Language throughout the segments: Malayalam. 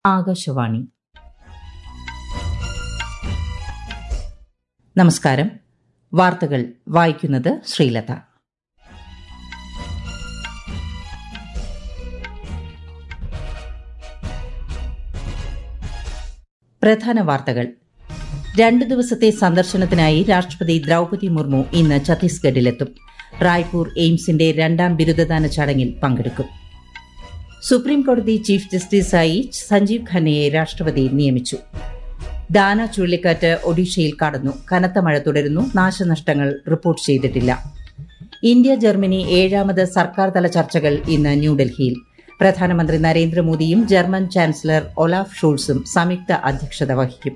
ആകാശവാണി നമസ്കാരം വാർത്തകൾ വായിക്കുന്നത് ശ്രീലത പ്രധാന വാർത്തകൾ രണ്ട് ദിവസത്തെ സന്ദർശനത്തിനായി രാഷ്ട്രപതി ദ്രൌപതി മുർമു ഇന്ന് ഛത്തീസ്ഗഡിലെത്തും റായ്പൂർ എയിംസിന്റെ രണ്ടാം ബിരുദദാന ചടങ്ങിൽ പങ്കെടുക്കും സുപ്രീം കോടതി ചീഫ് ജസ്റ്റിസായി സഞ്ജീവ് ഖന്നയെ രാഷ്ട്രപതി നിയമിച്ചു ദാന ചുഴലിക്കാറ്റ് ഒഡീഷയിൽ കടന്നു കനത്ത മഴ തുടരുന്നു നാശനഷ്ടങ്ങൾ റിപ്പോർട്ട് ചെയ്തിട്ടില്ല ഇന്ത്യ ജർമ്മനി ഏഴാമത് സർക്കാർ തല ചർച്ചകൾ ഇന്ന് ന്യൂഡൽഹിയിൽ പ്രധാനമന്ത്രി നരേന്ദ്രമോദിയും ജർമ്മൻ ചാൻസലർ ഒലാഫ് ഷൂൾസും സംയുക്ത അധ്യക്ഷത വഹിക്കും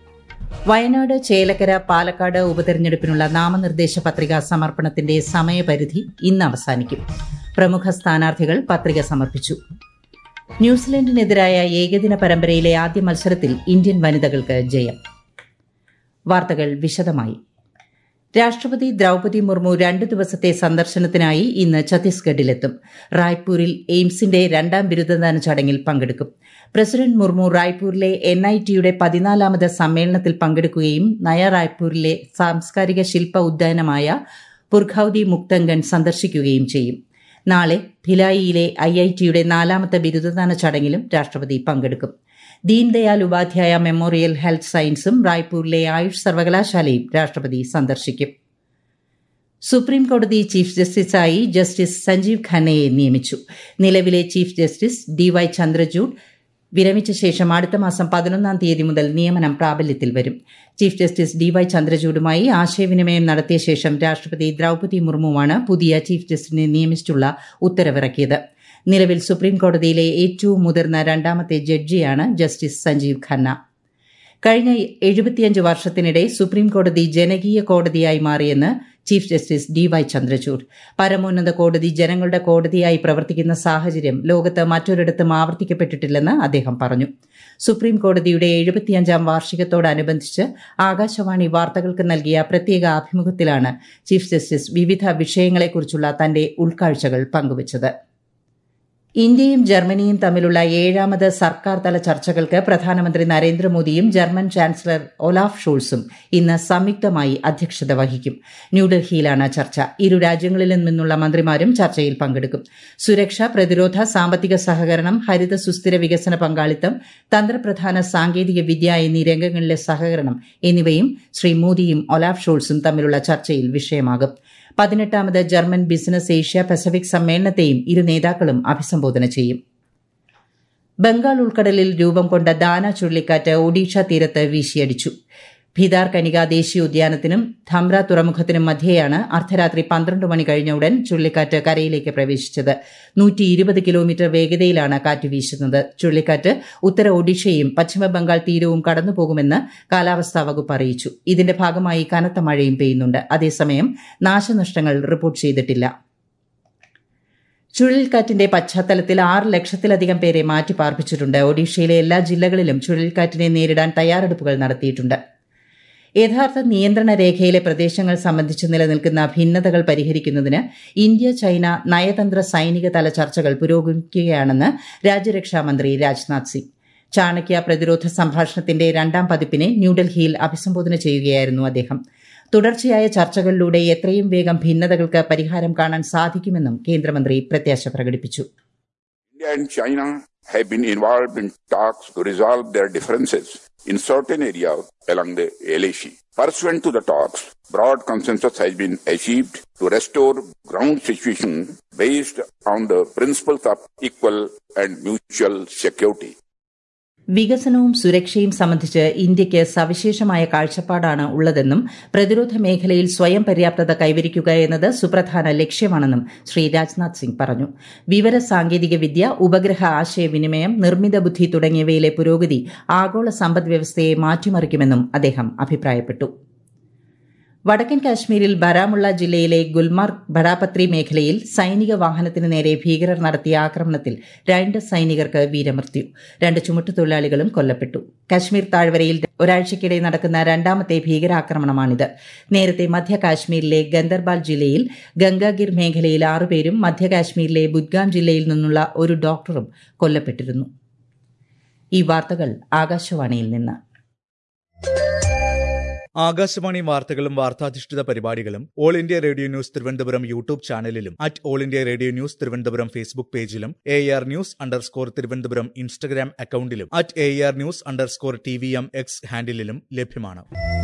വയനാട് ചേലക്കര പാലക്കാട് ഉപതെരഞ്ഞെടുപ്പിനുള്ള നാമനിർദ്ദേശ പത്രികാ സമർപ്പണത്തിന്റെ സമയപരിധി ഇന്ന് അവസാനിക്കും പ്രമുഖ സ്ഥാനാർത്ഥികൾ പത്രിക സമർപ്പിച്ചു ന്യൂസിലൻഡിനെതിരായ ഏകദിന പരമ്പരയിലെ ആദ്യ മത്സരത്തിൽ ഇന്ത്യൻ വനിതകൾക്ക് ജയം വാർത്തകൾ വിശദമായി രാഷ്ട്രപതി ദ്രൌപതി മുർമു രണ്ട് ദിവസത്തെ സന്ദർശനത്തിനായി ഇന്ന് ഛത്തീസ്ഗഡിലെത്തും റായ്പൂരിൽ എയിംസിന്റെ രണ്ടാം ബിരുദദാന ചടങ്ങിൽ പങ്കെടുക്കും പ്രസിഡന്റ് മുർമു റായ്പൂരിലെ എൻ ഐ ടിയുടെ പതിനാലാമത് സമ്മേളനത്തിൽ പങ്കെടുക്കുകയും നയ റായ്പൂരിലെ സാംസ്കാരിക ശില്പ ഉദ്യാനമായ പുർഖൌദി മുക്തങ്കൺ സന്ദർശിക്കുകയും ചെയ്യും നാളെ ഭിലായിയിലെ ഐ ഐ ടിയുടെ നാലാമത്തെ ബിരുദദാന ചടങ്ങിലും രാഷ്ട്രപതി പങ്കെടുക്കും ദീൻദയാൽ ഉപാധ്യായ മെമ്മോറിയൽ ഹെൽത്ത് സയൻസും റായ്പൂരിലെ ആയുഷ് സർവകലാശാലയും രാഷ്ട്രപതി സന്ദർശിക്കും സുപ്രീം കോടതി ചീഫ് ജസ്റ്റിസായി ജസ്റ്റിസ് സഞ്ജീവ് ഖന്നയെ നിയമിച്ചു നിലവിലെ chief justice D Y Chandrachud വിരമിച്ച ശേഷം അടുത്ത മാസം പതിനൊന്നാം തീയതി മുതൽ നിയമനം പ്രാബല്യത്തിൽ വരും ചീഫ് ജസ്റ്റിസ് ഡി വൈ ചന്ദ്രചൂഡുമായി ആശയവിനിമയം നടത്തിയ ശേഷം രാഷ്ട്രപതി ദ്രൌപതി മുർമുവാണ് പുതിയ ചീഫ് ജസ്റ്റിസിനെ നിയമിച്ചിട്ടുള്ള ഉത്തരവിറക്കിയത് നിലവിൽ സുപ്രീം കോടതിയിലെ ഏറ്റവും മുതിർന്ന രണ്ടാമത്തെ ജഡ്ജിയാണ് ജസ്റ്റിസ് സഞ്ജീവ് ഖന്ന കഴിഞ്ഞ എഴുപത്തിയഞ്ച് വർഷത്തിനിടെ സുപ്രീം കോടതി ജനകീയ കോടതിയായി മാറിയെന്ന് chief justice D Y Chandrachud പരമോന്നത കോടതി ജനങ്ങളുടെ കോടതിയായി പ്രവർത്തിക്കുന്ന സാഹചര്യം ലോകത്ത് മറ്റൊരിടത്തും ആവർത്തിക്കപ്പെട്ടിട്ടില്ലെന്ന് അദ്ദേഹം പറഞ്ഞു സുപ്രീം കോടതിയുടെ എഴുപത്തിയഞ്ചാം വാർഷികത്തോടനുബന്ധിച്ച് ആകാശവാണി വാർത്തകൾക്ക് നൽകിയ പ്രത്യേക അഭിമുഖത്തിലാണ് ചീഫ് ജസ്റ്റിസ് വിവിധ വിഷയങ്ങളെക്കുറിച്ചുള്ള തന്റെ ഉൾക്കാഴ്ചകൾ പങ്കുവച്ചത് ഇന്ത്യയും ജർമ്മനിയും തമ്മിലുള്ള ഏഴാമത് സർക്കാർ തല ചർച്ചകൾക്ക് പ്രധാനമന്ത്രി നരേന്ദ്രമോദിയും ജർമ്മൻ ചാൻസലർ ഒലാഫ് ഷൂൾസും ഇന്ന് സംയുക്തമായി അധ്യക്ഷത വഹിക്കും ന്യൂഡൽഹിയിലാണ് ചർച്ച ഇരു രാജ്യങ്ങളിൽ നിന്നുള്ള മന്ത്രിമാരും ചർച്ചയിൽ പങ്കെടുക്കും സുരക്ഷ പ്രതിരോധ സാമ്പത്തിക സഹകരണം ഹരിത സുസ്ഥിര വികസന പങ്കാളിത്തം തന്ത്രപ്രധാന സാങ്കേതിക വിദ്യ എന്നീ രംഗങ്ങളിലെ സഹകരണം എന്നിവയും ശ്രീ മോദിയും ഒലാഫ് ഷൂൾസും തമ്മിലുള്ള ചർച്ചയിൽ വിഷയമാകും പതിനെട്ടാമത് ജർമ്മൻ ബിസിനസ് ഏഷ്യ പസഫിക് സമ്മേളനത്തെയും ഇരു നേതാക്കളും അഭിസംബോധന ചെയ്യും ബംഗാൾ ഉൾക്കടലിൽ രൂപം കൊണ്ട ദാന ചുഴലിക്കാറ്റ് ഒഡീഷ തീരത്ത് വീശിയടിച്ചു ഭിതാർ കനിക ദേശീയോദ്യാനത്തിനും ധംറ തുറമുഖത്തിനും മധ്യേയാണ് അർദ്ധരാത്രി പന്ത്രണ്ട് മണി കഴിഞ്ഞ ഉടൻ ചുഴലിക്കാറ്റ് കരയിലേക്ക് പ്രവേശിച്ചത് നൂറ്റി ഇരുപത് കിലോമീറ്റർ വേഗതയിലാണ് കാറ്റ് വീശുന്നത് ചുഴലിക്കാറ്റ് ഉത്തര ഒഡീഷയും പശ്ചിമബംഗാൾ തീരവും കടന്നുപോകുമെന്ന് കാലാവസ്ഥാ വകുപ്പ് അറിയിച്ചു ഇതിന്റെ ഭാഗമായി കനത്ത മഴയും പെയ്യുന്നുണ്ട് അതേസമയം നാശനഷ്ടങ്ങൾ റിപ്പോർട്ട് ചെയ്തിട്ടില്ല ചുഴലിക്കാറ്റിന്റെ പശ്ചാത്തലത്തിൽ ആറ് ലക്ഷത്തിലധികം പേരെ മാറ്റി പാർപ്പിച്ചിട്ടുണ്ട് ഒഡീഷയിലെ എല്ലാ ജില്ലകളിലും ചുഴലിക്കാറ്റിനെ നേരിടാൻ തയ്യാറെടുപ്പുകൾ നടത്തിയിട്ടുണ്ട് യഥാർത്ഥ നിയന്ത്രണ രേഖയിലെ പ്രദേശങ്ങൾ സംബന്ധിച്ച് നിലനിൽക്കുന്ന ഭിന്നതകൾ പരിഹരിക്കുന്നതിന് ഇന്ത്യ ചൈന നയതന്ത്ര സൈനിക തല ചർച്ചകൾ പുരോഗമിക്കുകയാണെന്ന് രാജ്യരക്ഷാമന്ത്രി രാജ്നാഥ് സിംഗ് ചാണക്യ പ്രതിരോധ സംഭാഷണത്തിന്റെ രണ്ടാം പതിപ്പിനെ ന്യൂഡൽഹിയിൽ അഭിസംബോധന ചെയ്യുകയായിരുന്നു അദ്ദേഹം തുടർച്ചയായ ചർച്ചകളിലൂടെ എത്രയും വേഗം ഭിന്നതകൾക്ക് പരിഹാരം കാണാൻ സാധിക്കുമെന്നും കേന്ദ്രമന്ത്രി പ്രത്യാശ പ്രകടിപ്പിച്ചു India and China have been involved in talks to resolve their differences in certain areas along the LAC. Pursuant to the talks, broad consensus has been achieved to restore ground situation based on the principles of equal and mutual security. വികസനവും സുരക്ഷയും സംബന്ധിച്ച് ഇന്ത്യയ്ക്ക് സവിശേഷമായ കാഴ്ചപ്പാടാണ് ഉള്ളതെന്നും പ്രതിരോധ മേഖലയിൽ സ്വയം പര്യാപ്തത കൈവരിക്കുക എന്നത് സുപ്രധാന ലക്ഷ്യമാണെന്നും ശ്രീ രാജ്നാഥ് സിംഗ് പറഞ്ഞു വിവര സാങ്കേതിക വിദ്യ ഉപഗ്രഹ ആശയവിനിമയം നിർമ്മിത ബുദ്ധി തുടങ്ങിയവയിലെ പുരോഗതി ആഗോള സമ്പദ് വ്യവസ്ഥയെ മാറ്റിമറിക്കുമെന്നും അദ്ദേഹം അഭിപ്രായപ്പെട്ടു വടക്കൻ കാശ്മീരിൽ ബരാമുള്ള ജില്ലയിലെ ഗുൽമാർഗ് ബഡാപത്രി മേഖലയിൽ സൈനിക വാഹനത്തിന് നേരെ ഭീകരർ നടത്തിയ ആക്രമണത്തിൽ രണ്ട് സൈനികർക്ക് വീരമൃത്യു രണ്ട് ചുമട്ടുതൊഴിലാളികളും കൊല്ലപ്പെട്ടു കശ്മീർ താഴ്വരയിൽ ഒരാഴ്ചയ്ക്കിടെ നടക്കുന്ന രണ്ടാമത്തെ ഭീകരാക്രമണമാണിത് നേരത്തെ മധ്യ കാശ്മീരിലെ ഗന്ദർബാൽ ജില്ലയിൽ ഗംഗാഗിർ മേഖലയിൽ ആറുപേരും മധ്യ കാശ്മീരിലെ ബുദ്ഗാം ജില്ലയിൽ നിന്നുള്ള ഒരു ഡോക്ടറും കൊല്ലപ്പെട്ടിരുന്നു ഈ വാർത്തകൾ ആകാശവാണിയിൽ നിന്ന് ആകാശവാണി വാർത്തകളും വാർത്താധിഷ്ഠിത പരിപാടികളും all India radio news Thiruvananthapuram YouTube ചാനലിലും at all India radio news Thiruvananthapuram Facebook പേജിലും A R news underscore Thiruvananthapuram Instagram അക്കൌണ്ടിലും at A R news underscore T V M X ഹാൻഡിലും ലഭ്യമാണ്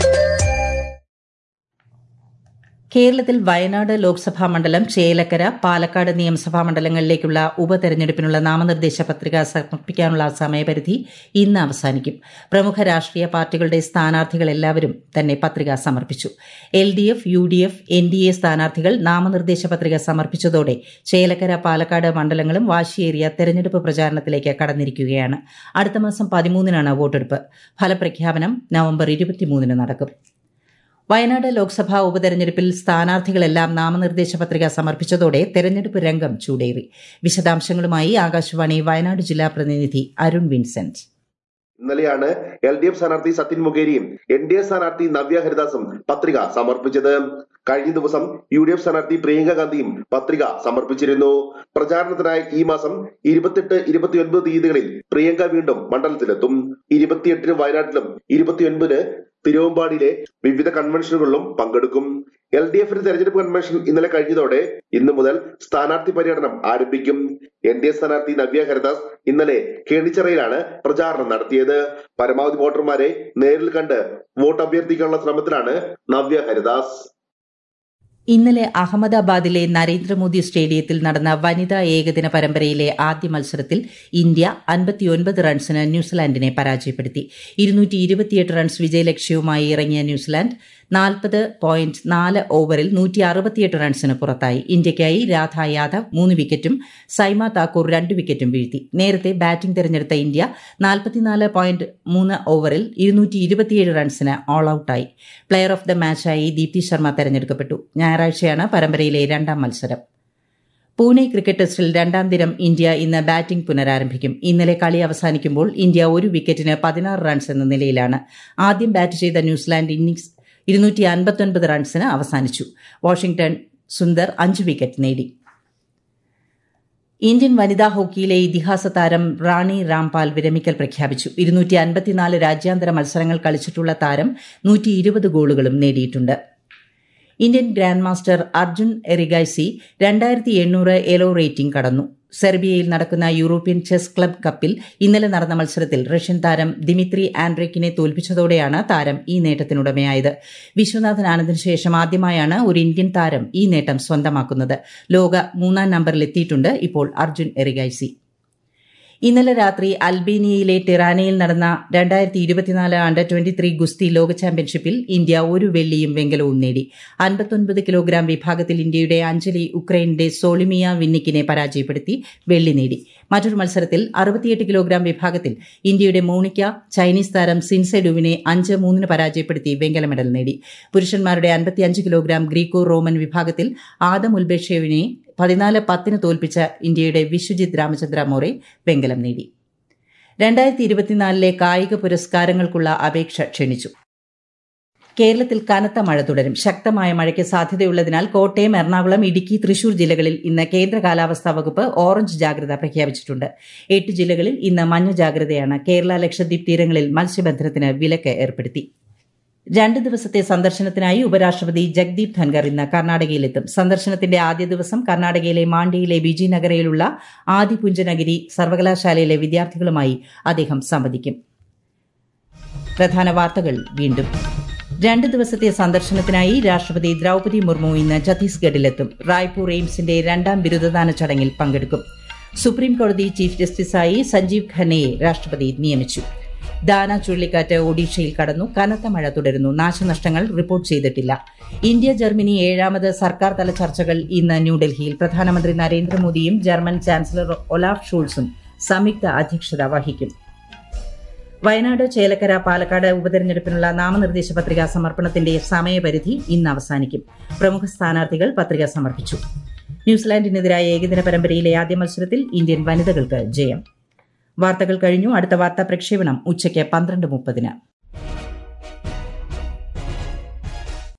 കേരളത്തിൽ വയനാട് ലോക്സഭാ മണ്ഡലം ചേലക്കര പാലക്കാട് നിയമസഭാ മണ്ഡലങ്ങളിലേക്കുള്ള ഉപതെരഞ്ഞെടുപ്പിനുള്ള നാമനിർദ്ദേശ പത്രിക സമർപ്പിക്കാനുള്ള സമയപരിധി ഇന്ന് അവസാനിക്കും പ്രമുഖ രാഷ്ട്രീയ പാർട്ടികളുടെ സ്ഥാനാർത്ഥികൾ എല്ലാവരും തന്നെ പത്രിക സമർപ്പിച്ചു L D F U D F N D A സ്ഥാനാർത്ഥികൾ നാമനിർദ്ദേശ പത്രിക സമർപ്പിച്ചതോടെ ചേലക്കര പാലക്കാട് മണ്ഡലങ്ങളും വാശിയേറിയ തെരഞ്ഞെടുപ്പ് പ്രചാരണത്തിലേക്ക് കടന്നിരിക്കുകയാണ് അടുത്ത മാസം പതിമൂന്നിനാണ് വോട്ടെടുപ്പ് ഫലപ്രഖ്യാപനം നവംബർ ഇരുപത്തിമൂന്നിന് നടക്കും വയനാട് ലോക്സഭാ ഉപതെരഞ്ഞെടുപ്പിൽ സ്ഥാനാർത്ഥികളെല്ലാം നാമനിർദ്ദേശ പത്രിക സമർപ്പിച്ചതോടെ തെരഞ്ഞെടുപ്പ് രംഗം ചൂടേറി വിശദാംശങ്ങളുമായി ആകാശവാണി വയനാട് ജില്ലാ പ്രതിനിധി അരുൺ വിൻസെന്റ് ഇന്നലെയാണ് എൽ ഡി എഫ് സ്ഥാനാർത്ഥി സത്യൻ മുഖേരിയും എൻ ഡി എ സ്ഥാനാർത്ഥി നവ്യ ഹരിദാസും പത്രിക സമർപ്പിച്ചത് കഴിഞ്ഞ ദിവസം യു ഡി എഫ് സ്ഥാനാർത്ഥി പ്രിയങ്ക ഗാന്ധിയും പത്രിക സമർപ്പിച്ചിരുന്നു പ്രചാരണത്തിനായി ഈ മാസം ഇരുപത്തെട്ട് ഇരുപത്തിയൊൻപത് തീയതികളിൽ പ്രിയങ്ക വീണ്ടും മണ്ഡലത്തിലെത്തും ഇരുപത്തിയെട്ടിന് വയനാട്ടിലും ഇരുപത്തിയൊൻപതിന് തിരുവമ്പാടിയിലെ വിവിധ കൺവെൻഷനുകളിലും പങ്കെടുക്കും എൽ ഡി എഫിന്റെ തെരഞ്ഞെടുപ്പ് കൺവെൻഷൻ ഇന്നലെ കഴിഞ്ഞതോടെ ഇന്നു മുതൽ സ്ഥാനാർത്ഥി പര്യടനം ആരംഭിക്കും എൻ ഡി എ സ്ഥാനാർത്ഥി നവ്യ ഹരിദാസ് ഇന്നലെ കേണിച്ചിറയിലാണ് പ്രചാരണം നടത്തിയത് പരമാവധി വോട്ടർമാരെ നേരിൽ കണ്ട് വോട്ട് അഭ്യർത്ഥിക്കാനുള്ള ശ്രമത്തിലാണ് നവ്യ ഹരിദാസ് ഇന്നലെ അഹമ്മദാബാദിലെ നരേന്ദ്രമോദി സ്റ്റേഡിയത്തിൽ നടന്ന വനിതാ ഏകദിന പരമ്പരയിലെ ആദ്യ മത്സരത്തിൽ ഇന്ത്യ അൻപത്തിയൊൻപത് റൺസിന് ന്യൂസിലാൻഡിനെ പരാജയപ്പെടുത്തി ഇരുന്നൂറ്റി ഇരുപത്തിയെട്ട് റൺസ് വിജയലക്ഷ്യവുമായി ഇറങ്ങിയ ന്യൂസിലാൻഡ് നാൽപ്പത് പോയിന്റ് നാല് ഓവറിൽ നൂറ്റി അറുപത്തിയെട്ട് റൺസിന് പുറത്തായി ഇന്ത്യയ്ക്കായി രാധ യാദവ് മൂന്ന് വിക്കറ്റും സൈമ താക്കൂർ രണ്ട് വിക്കറ്റും വീഴ്ത്തി നേരത്തെ ബാറ്റിംഗ് തെരഞ്ഞെടുത്ത ഇന്ത്യ നാൽപ്പത്തിനാല് പോയിന്റ് മൂന്ന് ഓവറിൽ ഇരുന്നൂറ്റി ഇരുപത്തിയേഴ് റൺസിന് ഓൾ ഔട്ടായി പ്ലെയർ ഓഫ് ദ മാച്ചായി ദീപ്തി ശർമ്മ തെരഞ്ഞെടുക്കപ്പെട്ടു ഞായറാഴ്ചയാണ് പരമ്പരയിലെ രണ്ടാം മത്സരം പൂനെ ക്രിക്കറ്റ് ടെസ്റ്റിൽ രണ്ടാം ദിനം ഇന്ത്യ ഇന്ന് ബാറ്റിംഗ് പുനരാരംഭിക്കും ഇന്നലെ കളി അവസാനിക്കുമ്പോൾ ഇന്ത്യ ഒരു വിക്കറ്റിന് പതിനാറ് റൺസ് എന്ന നിലയിലാണ് ആദ്യം ബാറ്റ് ചെയ്ത ന്യൂസിലാൻഡ് ഇന്നിംഗ്സ് ഇരുന്നൂറ്റി അൻപത്തൊൻപത് റൺസിന് അവസാനിച്ചു വാഷിംഗ്ടൺ സുന്ദർ അഞ്ച് വിക്കറ്റ് നേടി ഇന്ത്യൻ വനിതാ ഹോക്കിയിലെ ഇതിഹാസ താരം റാണി രാംപാൽ വിരമിക്കൽ പ്രഖ്യാപിച്ചു ഇരുന്നൂറ്റി അൻപത്തിനാല് രാജ്യാന്തര മത്സരങ്ങൾ കളിച്ചിട്ടുള്ള താരം നൂറ്റി ഇരുപത് ഗോളുകളും നേടിയിട്ടുണ്ട് Indian grand master Arjun Erigaisi രണ്ടായിരത്തി എണ്ണൂറ് എലോ റേറ്റിംഗ് കടന്നു സെർബിയയിൽ നടക്കുന്ന യൂറോപ്യൻ ചെസ് ക്ലബ് കപ്പിൽ ഇന്നലെ നടന്ന മത്സരത്തിൽ റഷ്യൻ താരം ദിമിത്രി ആൻഡ്രിക്കിനെ തോൽപ്പിച്ചതോടെയാണ് താരം ഈ നേട്ടത്തിനുടമയായത് വിശ്വനാഥൻ ആനന്ദിന് ശേഷം ആദ്യമായാണ് ഒരു ഇന്ത്യൻ താരം ഈ നേട്ടം സ്വന്തമാക്കുന്നത് ലോക മൂന്നാം നമ്പറിലെത്തിയിട്ടുണ്ട് ഇപ്പോൾ അർജുൻ എറിഗൈസി ഇന്നലെ രാത്രി അൽബേനിയയിലെ ടിറാനയിൽ നടന്ന രണ്ടായിരത്തി ഇരുപത്തിനാല് അണ്ടർ ട്വന്റി ത്രീ ഗുസ്തി ലോക ചാമ്പ്യൻഷിപ്പിൽ ഇന്ത്യ ഒരു വെള്ളിയും വെങ്കലവും നേടി അൻപത്തൊൻപത് കിലോഗ്രാം വിഭാഗത്തിൽ ഇന്ത്യയുടെ അഞ്ജലി ഉക്രൈനിന്റെ സോളിമിയ വിന്നിക്കിനെ പരാജയപ്പെടുത്തി വെള്ളി നേടി മറ്റൊരു മത്സരത്തിൽ അറുപത്തിയെട്ട് കിലോഗ്രാം വിഭാഗത്തിൽ ഇന്ത്യയുടെ മോണിക്ക ചൈനീസ് താരം സിൻസെഡുവിനെ അഞ്ച് മൂന്നിന് പരാജയപ്പെടുത്തി വെങ്കല മെഡൽ നേടി പുരുഷന്മാരുടെ അൻപത്തിയഞ്ച് കിലോഗ്രാം ഗ്രീക്കോ റോമൻ വിഭാഗത്തിൽ ആദം ഉൽബേഷേവിനെ പതിനാല് പത്തിന് തോൽപ്പിച്ച ഇന്ത്യയുടെ വിശ്വജിത് രാമചന്ദ്ര മോറെ വെങ്കലം നേടി രണ്ടായിരത്തി ഇരുപത്തിനാലിലെ കായിക പുരസ്കാരങ്ങൾക്കുള്ള അപേക്ഷ ക്ഷണിച്ചു കേരളത്തിൽ കനത്ത മഴ തുടരും ശക്തമായ മഴയ്ക്ക് സാധ്യതയുള്ളതിനാൽ കോട്ടയം എറണാകുളം ഇടുക്കി തൃശൂർ ജില്ലകളിൽ ഇന്ന് കേന്ദ്ര കാലാവസ്ഥാ വകുപ്പ് ഓറഞ്ച് ജാഗ്രത പ്രഖ്യാപിച്ചിട്ടുണ്ട് എട്ട് ജില്ലകളിൽ ഇന്ന് മഞ്ഞ ജാഗ്രതയാണ് കേരള ലക്ഷദ്വീപ് തീരങ്ങളിൽ മത്സ്യബന്ധനത്തിന് വിലക്ക് ഏർപ്പെടുത്തി രണ്ട് ദിവസത്തെ സന്ദർശനത്തിനായി ഉപരാഷ്ട്രപതി ജഗ്ദീപ് ധൻഖർ ഇന്ന് കർണാടകയിലെത്തും സന്ദർശനത്തിന്റെ ആദ്യ ദിവസം കർണാടകയിലെ മാണ്ടിയിലെ ബിജിനഗരയിലുള്ള ആദിപുഞ്ചനഗിരി സർവകലാശാലയിലെ വിദ്യാർത്ഥികളുമായി അദ്ദേഹം സംവദിക്കും പ്രധാന വാർത്തകൾ വീണ്ടും രണ്ട് ദിവസത്തെ സന്ദർശനത്തിനായി രാഷ്ട്രപതി ദ്രൌപതി മുർമു ഇന്ന് ഛത്തീസ്ഗഡിലെത്തും റായ്പൂർ എയിംസിന്റെ രണ്ടാം ബിരുദദാന ചടങ്ങിൽ പങ്കെടുക്കും സുപ്രീം കോടതി ചീഫ് ജസ്റ്റിസായി സഞ്ജീവ് ഖന്നയെ രാഷ്ട്രപതി നിയമിച്ചു ദാന ചുഴലിക്കാറ്റ് ഒഡീഷയിൽ കടന്നു കനത്ത മഴ തുടരുന്നു നാശനഷ്ടങ്ങൾ റിപ്പോർട്ട് ചെയ്തിട്ടില്ല ഇന്ത്യ ജർമ്മനി ഏഴാമത് സർക്കാർ തല ചർച്ചകൾ ഇന്ന് ന്യൂഡൽഹിയിൽ പ്രധാനമന്ത്രി നരേന്ദ്രമോദിയും ജർമ്മൻ ചാൻസലർ ഒലാഫ് ഷൂൾസും സംയുക്ത അധ്യക്ഷത വഹിക്കും വയനാട് ചേലക്കര പാലക്കാട് ഉപതെരഞ്ഞെടുപ്പിനുള്ള നാമനിർദ്ദേശ പത്രികാ സമർപ്പണത്തിന്റെ സമയപരിധി ഇന്ന് അവസാനിക്കും പ്രമുഖ സ്ഥാനാർത്ഥികൾ പത്രിക സമർപ്പിച്ചു ന്യൂസിലാൻഡിനെതിരായ ഏകദിന പരമ്പരയിലെ ആദ്യ മത്സരത്തിൽ ഇന്ത്യൻ വനിതകൾക്ക് ജയം വാർത്തകൾ കഴിഞ്ഞു അടുത്ത വാർത്താ പ്രക്ഷേപണം ഉച്ചയ്ക്ക് പന്ത്രണ്ട് മുപ്പതിന്